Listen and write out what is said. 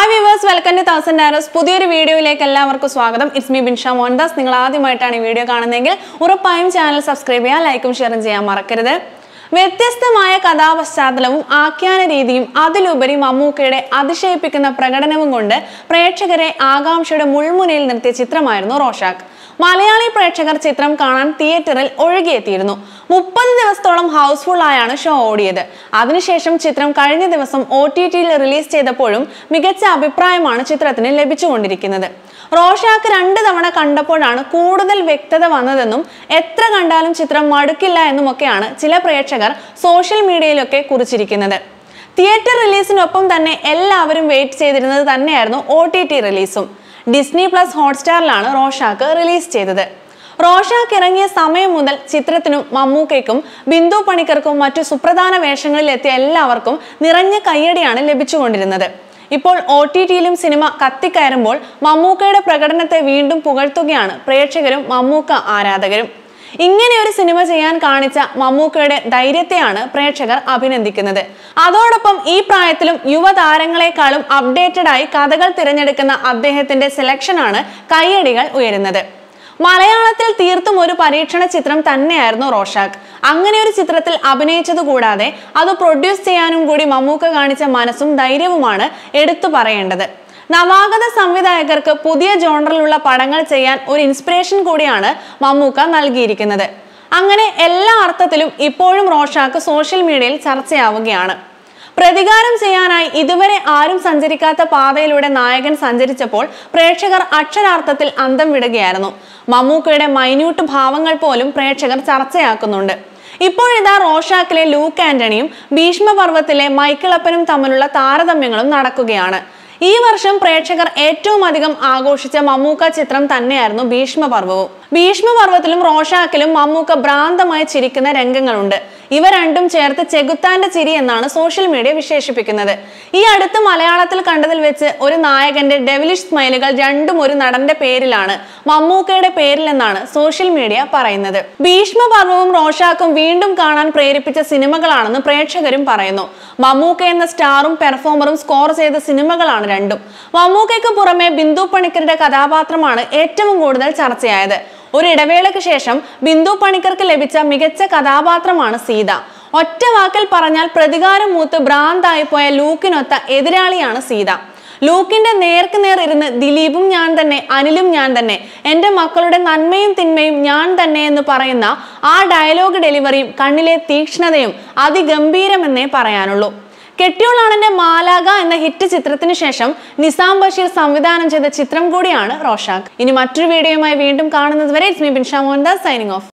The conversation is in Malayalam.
hi viewers welcome to thousand arrows പുതിയൊരു വീഡിയോയിലേക്ക് എല്ലാവർക്കും സ്വാഗതം ഇറ്റ്സ് മീ ബിൻഷ മോഹൻദാസ് നിങ്ങൾ ആദ്യമായിട്ടാണ് ഈ വീഡിയോ കാണുന്നതെങ്കിൽ ഉറപ്പായും ചാനൽ സബ്സ്ക്രൈബ് ചെയ്യാൻ ലൈക്കും ഷെയറും ചെയ്യാൻ മറക്കരുത് വ്യത്യസ്തമായ കഥാപശ്ചാത്തലവും ആഖ്യാന രീതിയും അതിലുപരി മമ്മൂക്കയുടെ അതിശയിപ്പിക്കുന്ന പ്രകടനവും കൊണ്ട് പ്രേക്ഷകരെ ആകാംക്ഷയുടെ മുൾമുനയിൽ നിർത്തിയ ചിത്രമായിരുന്നു റോഷാക്ക് മലയാളി പ്രേക്ഷകർ ചിത്രം കാണാൻ തിയേറ്ററിൽ ഒഴുകിയെത്തിയിരുന്നു മുപ്പത് ദിവസത്തോളം ഹൗസ്ഫുൾ ആയാണ് ഷോ ഓടിയത് അതിനുശേഷം ചിത്രം കഴിഞ്ഞ ദിവസം ഒ ടി ടിയിൽ റിലീസ് ചെയ്തപ്പോഴും മികച്ച അഭിപ്രായമാണ് ചിത്രത്തിന് ലഭിച്ചുകൊണ്ടിരിക്കുന്നത് റോഷാക്ക് രണ്ട് തവണ കണ്ടപ്പോഴാണ് കൂടുതൽ വ്യക്തത വന്നതെന്നും എത്ര കണ്ടാലും ചിത്രം മടുക്കില്ല എന്നുമൊക്കെയാണ് ചില പ്രേക്ഷകർ സോഷ്യൽ മീഡിയയിലൊക്കെ കുറിച്ചിരിക്കുന്നത് തിയേറ്റർ റിലീസിനൊപ്പം തന്നെ എല്ലാവരും വെയിറ്റ് ചെയ്തിരുന്നത് തന്നെയായിരുന്നു ഒ ടി ടി റിലീസും ഡിസ്നി പ്ലസ് ഹോട്ട്സ്റ്റാറിലാണ് റോഷാക്ക് റിലീസ് ചെയ്തത് റോഷാക്ക് ഇറങ്ങിയ സമയം മുതൽ ചിത്രത്തിനും മമ്മൂക്കയ്ക്കും ബിന്ദു പണിക്കർക്കും മറ്റു സുപ്രധാന വേഷങ്ങളിൽ എത്തിയ എല്ലാവർക്കും നിറഞ്ഞ കയ്യടിയാണ് ലഭിച്ചുകൊണ്ടിരുന്നത് ഇപ്പോൾ ഒ ടി ടിയിലും സിനിമ കത്തിക്കയറുമ്പോൾ മമ്മൂക്കയുടെ പ്രകടനത്തെ വീണ്ടും പുകഴ്ത്തുകയാണ് പ്രേക്ഷകരും മമ്മൂക്ക ആരാധകരും ഇങ്ങനെ ഒരു സിനിമ ചെയ്യാൻ കാണിച്ച മമ്മൂക്കയുടെ ധൈര്യത്തെയാണ് പ്രേക്ഷകർ അഭിനന്ദിക്കുന്നത് അതോടൊപ്പം ഈ പ്രായത്തിലും യുവതാരങ്ങളെക്കാളും അപ്ഡേറ്റഡ് ആയി കഥകൾ തിരഞ്ഞെടുക്കുന്ന അദ്ദേഹത്തിന്റെ സെലക്ഷനാണ് കയ്യടികൾ ഉയരുന്നത് മലയാളത്തിൽ തീർത്തും ഒരു പരീക്ഷണ ചിത്രം തന്നെയായിരുന്നു റോഷാക്ക് അങ്ങനെ ഒരു ചിത്രത്തിൽ അഭിനയിച്ചത് കൂടാതെ അത് പ്രൊഡ്യൂസ് ചെയ്യാനും കൂടി മമ്മൂക്ക കാണിച്ച മനസ്സും ധൈര്യവുമാണ് എടുത്തു പറയേണ്ടത് നവാഗത സംവിധായകർക്ക് പുതിയ ജോണറിലുള്ള പടങ്ങൾ ചെയ്യാൻ ഒരു ഇൻസ്പിറേഷൻ കൂടിയാണ് മമ്മൂക്ക നൽകിയിരിക്കുന്നത് അങ്ങനെ എല്ലാ അർത്ഥത്തിലും ഇപ്പോഴും റോഷാക്ക് സോഷ്യൽ മീഡിയയിൽ ചർച്ചയാവുകയാണ് പ്രതികാരം ചെയ്യാനായി ഇതുവരെ ആരും സഞ്ചരിക്കാത്ത പാതയിലൂടെ നായകൻ സഞ്ചരിച്ചപ്പോൾ പ്രേക്ഷകർ അക്ഷരാർത്ഥത്തിൽ അന്തം വിടുകയായിരുന്നു മമ്മൂക്കയുടെ മൈന്യൂട്ട് ഭാവങ്ങൾ പോലും പ്രേക്ഷകർ ചർച്ചയാക്കുന്നുണ്ട് ഇപ്പോഴിതാ റോഷാക്കിലെ ലൂക്ക് ആന്റണിയും ഭീഷ്മപർവത്തിലെ മൈക്കിളപ്പനും തമ്മിലുള്ള താരതമ്യങ്ങളും നടക്കുകയാണ് ഈ വർഷം പ്രേക്ഷകർ ഏറ്റവും അധികം ആഘോഷിച്ച മമ്മൂക്ക ചിത്രം തന്നെയായിരുന്നു ഭീഷ്മപർവവും ഭീഷ്മപർവത്തിലും റോഷാക്കിലും മമ്മൂക്ക ഭ്രാന്തമായി ചിരിക്കുന്ന രംഗങ്ങളുണ്ട് ഇവ രണ്ടും ചേർത്ത് ചെകുത്താന്റെ ചിരി എന്നാണ് സോഷ്യൽ മീഡിയ വിശേഷിപ്പിക്കുന്നത് ഈ അടുത്ത് മലയാളത്തിൽ കണ്ടതിൽ വെച്ച് ഒരു നായകന്റെ ഡെവിലിഷ് സ്മൈലുകൾ രണ്ടും ഒരു നടന്റെ പേരിലാണ് മമ്മൂക്കയുടെ പേരിലെന്നാണ് സോഷ്യൽ മീഡിയ പറയുന്നത് ഭീഷ്മപർവവും റോഷാക്കും വീണ്ടും കാണാൻ പ്രേരിപ്പിച്ച സിനിമകളാണെന്ന് പ്രേക്ഷകരും പറയുന്നു മമ്മൂക്ക എന്ന സ്റ്റാറും പെർഫോമറും സ്കോർ ചെയ്ത സിനിമകളാണ് രണ്ടും മമ്മൂക്കയ്ക്ക് പുറമെ ബിന്ദു പണിക്കരുടെ കഥാപാത്രമാണ് ഏറ്റവും കൂടുതൽ ചർച്ചയായത് ഒരു ഇടവേളയ്ക്ക് ശേഷം ബിന്ദു പണിക്കർക്ക് ലഭിച്ച മികച്ച കഥാപാത്രമാണ് സീത ഒറ്റ വാക്കിൽ പറഞ്ഞാൽ പ്രതികാരം മൂത്ത് ഭ്രാന്തായി പോയ ലൂക്കിനൊത്ത എതിരാളിയാണ് സീത ലൂക്കിന്റെ നേർക്ക് നേർ ഇരുന്ന് ദിലീപും ഞാൻ തന്നെ അനിലും ഞാൻ തന്നെ എൻ്റെ മക്കളുടെ നന്മയും തിന്മയും ഞാൻ തന്നെ എന്ന് പറയുന്ന ആ ഡയലോഗ് ഡെലിവറിയും കണ്ണിലെ തീക്ഷ്ണതയും അതിഗംഭീരമെന്നേ പറയാനുള്ളൂ കെട്ടിയോളാണെന്റെ മാലാക എന്ന ഹിറ്റ് ചിത്രത്തിന് ശേഷം നിസാം ബഷീർ സംവിധാനം ചെയ്ത ചിത്രം കൂടിയാണ് റോഷാക്ക് ഇനി മറ്റൊരു വീഡിയോയുമായി വീണ്ടും കാണുന്നത് വരെ it's me Binsha Mohandas signing of